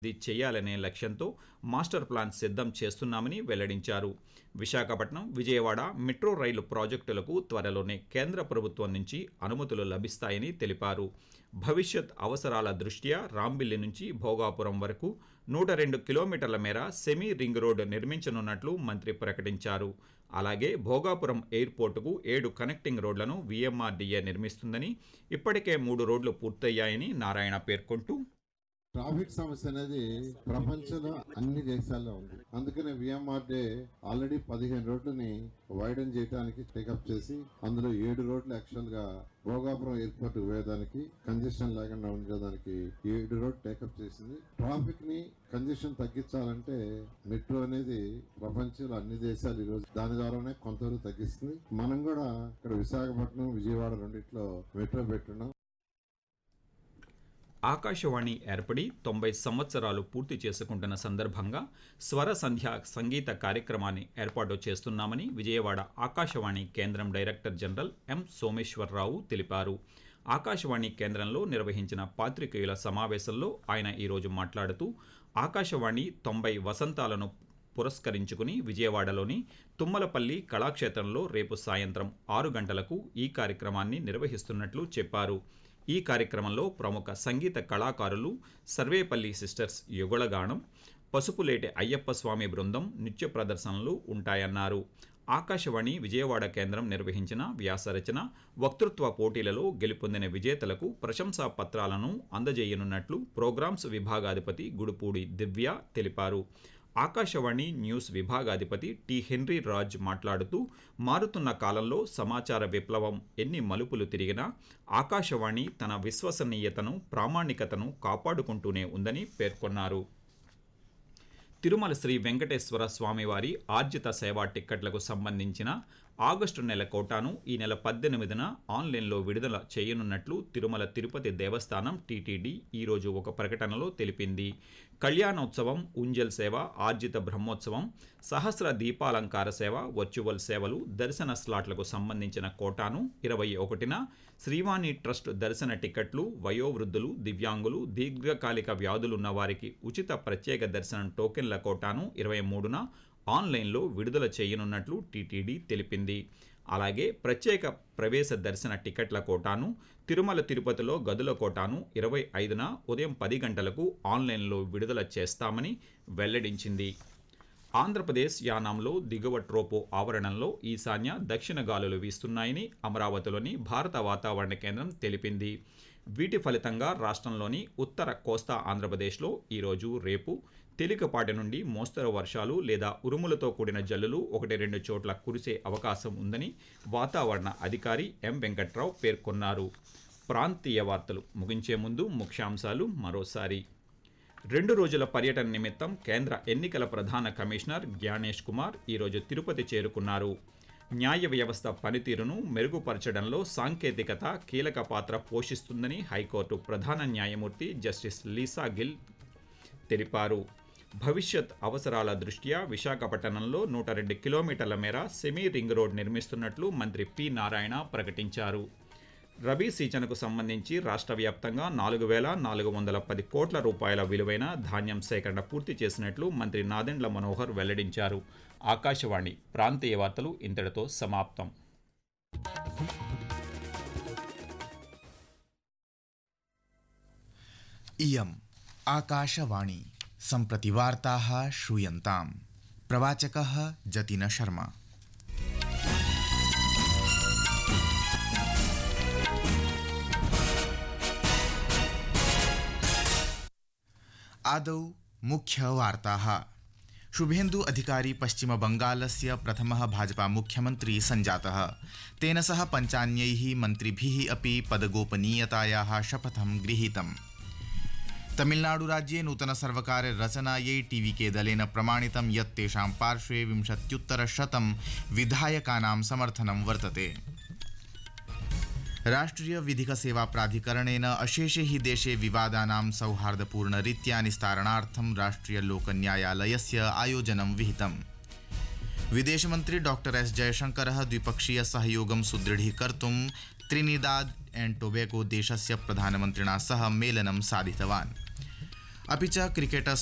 ఇది చేయాలనే లక్ష్యంతో మాస్టర్ ప్లాన్ సిద్ధం చేస్తున్నామని వెల్లడించారు విశాఖపట్నం విజయవాడ మెట్రో రైలు ప్రాజెక్టులకు త్వరలోనే కేంద్ర ప్రభుత్వం నుంచి అనుమతులు లభిస్తాయని తెలిపారు భవిష్యత్ అవసరాల దృష్ట్యా రాంబిల్లి నుంచి భోగాపురం వరకు నూట రెండు కిలోమీటర్ల మేర సెమీ రింగ్ రోడ్ నిర్మించనున్నట్లు మంత్రి ప్రకటించారు అలాగే భోగాపురం ఎయిర్పోర్టుకు ఏడు కనెక్టింగ్ రోడ్లను వీఎంఆర్డీఏ నిర్మిస్తుందని ఇప్పటికే మూడు రోడ్లు పూర్తయ్యాయని నారాయణ పేర్కొంటూ ట్రాఫిక్ సమస్య అనేది ప్రపంచంలో అన్ని దేశాల్లో ఉంది అందుకనే విఎంఆర్డే ఆల్రెడీ పదిహేను రోడ్లని వైడన్ చేయడానికి టేకప్ చేసి అందులో ఏడు రోడ్లు యాక్చువల్ గా భోగాపురం ఎయిర్పోర్ట్ పోయేదానికి కంజెషన్ లేకుండా ఉండేదానికి ఏడు రోడ్ టేకప్ చేసింది ట్రాఫిక్ ని కంజెషన్ తగ్గించాలంటే మెట్రో అనేది ప్రపంచంలో అన్ని దేశాలు ఈరోజు దాని ద్వారానే కొంతవరకు తగ్గిస్తుంది మనం కూడా ఇక్కడ విశాఖపట్నం విజయవాడ రెండిట్లో మెట్రో పెట్టున్నాం ఆకాశవాణి ఏర్పడి తొంభై సంవత్సరాలు పూర్తి చేసుకుంటున్న సందర్భంగా స్వర సంధ్య సంగీత కార్యక్రమాన్ని ఏర్పాటు చేస్తున్నామని విజయవాడ ఆకాశవాణి కేంద్రం డైరెక్టర్ జనరల్ ఎం సోమేశ్వరరావు తెలిపారు ఆకాశవాణి కేంద్రంలో నిర్వహించిన పాత్రికేయుల సమావేశంలో ఆయన ఈరోజు మాట్లాడుతూ ఆకాశవాణి తొంభై వసంతాలను పురస్కరించుకుని విజయవాడలోని తుమ్మలపల్లి కళాక్షేత్రంలో రేపు సాయంత్రం ఆరు గంటలకు ఈ కార్యక్రమాన్ని నిర్వహిస్తున్నట్లు చెప్పారు ఈ కార్యక్రమంలో ప్రముఖ సంగీత కళాకారులు సర్వేపల్లి సిస్టర్స్ యుగళగానం పసుపులేటి అయ్యప్ప స్వామి బృందం నృత్య ప్రదర్శనలు ఉంటాయన్నారు ఆకాశవాణి విజయవాడ కేంద్రం నిర్వహించిన వ్యాసరచన వక్తృత్వ పోటీలలో గెలుపొందిన విజేతలకు ప్రశంసా పత్రాలను అందజేయనున్నట్లు ప్రోగ్రామ్స్ విభాగాధిపతి గుడుపూడి దివ్య తెలిపారు ఆకాశవాణి న్యూస్ విభాగాధిపతి టి హెన్రీ రాజ్ మాట్లాడుతూ మారుతున్న కాలంలో సమాచార విప్లవం ఎన్ని మలుపులు తిరిగినా ఆకాశవాణి తన విశ్వసనీయతను ప్రామాణికతను కాపాడుకుంటూనే ఉందని పేర్కొన్నారు తిరుమల శ్రీ వెంకటేశ్వర స్వామివారి ఆర్జిత సేవా టిక్కెట్లకు సంబంధించిన ఆగస్టు నెల కోటాను ఈ నెల పద్దెనిమిదిన ఆన్లైన్లో విడుదల చేయనున్నట్లు తిరుమల తిరుపతి దేవస్థానం టీటీడీ ఈరోజు ఒక ప్రకటనలో తెలిపింది కళ్యాణోత్సవం ఉంజల్ సేవ ఆర్జిత బ్రహ్మోత్సవం సహస్ర దీపాలంకార సేవ వర్చువల్ సేవలు దర్శన స్లాట్లకు సంబంధించిన కోటాను ఇరవై ఒకటిన శ్రీవాణి ట్రస్ట్ దర్శన టికెట్లు వయోవృద్ధులు దివ్యాంగులు దీర్ఘకాలిక వ్యాధులున్న వారికి ఉచిత ప్రత్యేక దర్శనం టోకెన్ల కోటాను ఇరవై మూడున ఆన్లైన్లో విడుదల చేయనున్నట్లు టీటీడీ తెలిపింది అలాగే ప్రత్యేక ప్రవేశ దర్శన టికెట్ల కోటాను తిరుమల తిరుపతిలో గదుల కోటాను ఇరవై ఐదున ఉదయం పది గంటలకు ఆన్లైన్లో విడుదల చేస్తామని వెల్లడించింది ఆంధ్రప్రదేశ్ యానాంలో దిగువ ట్రోపో ఆవరణంలో ఈశాన్య దక్షిణ గాలులు వీస్తున్నాయని అమరావతిలోని భారత వాతావరణ కేంద్రం తెలిపింది వీటి ఫలితంగా రాష్ట్రంలోని ఉత్తర కోస్తా ఆంధ్రప్రదేశ్లో ఈరోజు రేపు తేలికపాటి నుండి మోస్తరు వర్షాలు లేదా ఉరుములతో కూడిన జల్లులు ఒకటి రెండు చోట్ల కురిసే అవకాశం ఉందని వాతావరణ అధికారి ఎం వెంకట్రావు పేర్కొన్నారు ప్రాంతీయ వార్తలు ముగించే ముందు ముఖ్యాంశాలు మరోసారి రెండు రోజుల పర్యటన నిమిత్తం కేంద్ర ఎన్నికల ప్రధాన కమిషనర్ జ్ఞానేష్ కుమార్ ఈరోజు తిరుపతి చేరుకున్నారు న్యాయ వ్యవస్థ పనితీరును మెరుగుపరచడంలో సాంకేతికత కీలక పాత్ర పోషిస్తుందని హైకోర్టు ప్రధాన న్యాయమూర్తి జస్టిస్ లీసా గిల్ తెలిపారు భవిష్యత్ అవసరాల దృష్ట్యా విశాఖపట్నంలో నూట రెండు కిలోమీటర్ల మేర సెమీ రింగ్ రోడ్ నిర్మిస్తున్నట్లు మంత్రి పి నారాయణ ప్రకటించారు రబీ సీజన్కు సంబంధించి రాష్ట్ర వ్యాప్తంగా నాలుగు వేల నాలుగు వందల పది కోట్ల రూపాయల విలువైన ధాన్యం సేకరణ పూర్తి చేసినట్లు మంత్రి నాదెండ్ల మనోహర్ వెల్లడించారు ఆకాశవాణి ప్రాంతీయ వార్తలు ఇంతటితో సమాప్తం इयम् आकाशवाणी सम्प्रति वार्ताः श्रूयन्ताम् प्रवाचकः जतिन शर्मा आदौ मुख्यवार्ताः शुभेन्दु अधिकारी पश्चिमबङ्गालस्य प्रथमः भाजपा मुख्यमन्त्री सञ्जातः तेन सह पञ्चान्यैः मन्त्रिभिः अपि पदगोपनीयतायाः शपथं गृहीतम् तमिलनाडुराज्ये नूतनसर्वकाररचनायै टीवीके दलेन प्रमाणितं यत् तेषां पार्श्वे विंशत्युत्तरशतं विधायकानां समर्थनं वर्तते राष्ट्रिय विधिक सेवा प्राधिकरणेन अशेषे हि देशे विवादानां सौहार्दपूर्णरीत्या निस्तारणार्थं राष्ट्रिय लोकन्यायालयस्य आयोजनं विहितम् विदेशमन्त्री डॉक्टर एस जयशङ्करः द्विपक्षीय सहयोगं सुदृढीकर्तुं त्रिनिदाद एण्ड टोबैगो देशस्य प्रधानमन्त्रिणा सह मेलनं साधितवान् अपि च क्रिकेट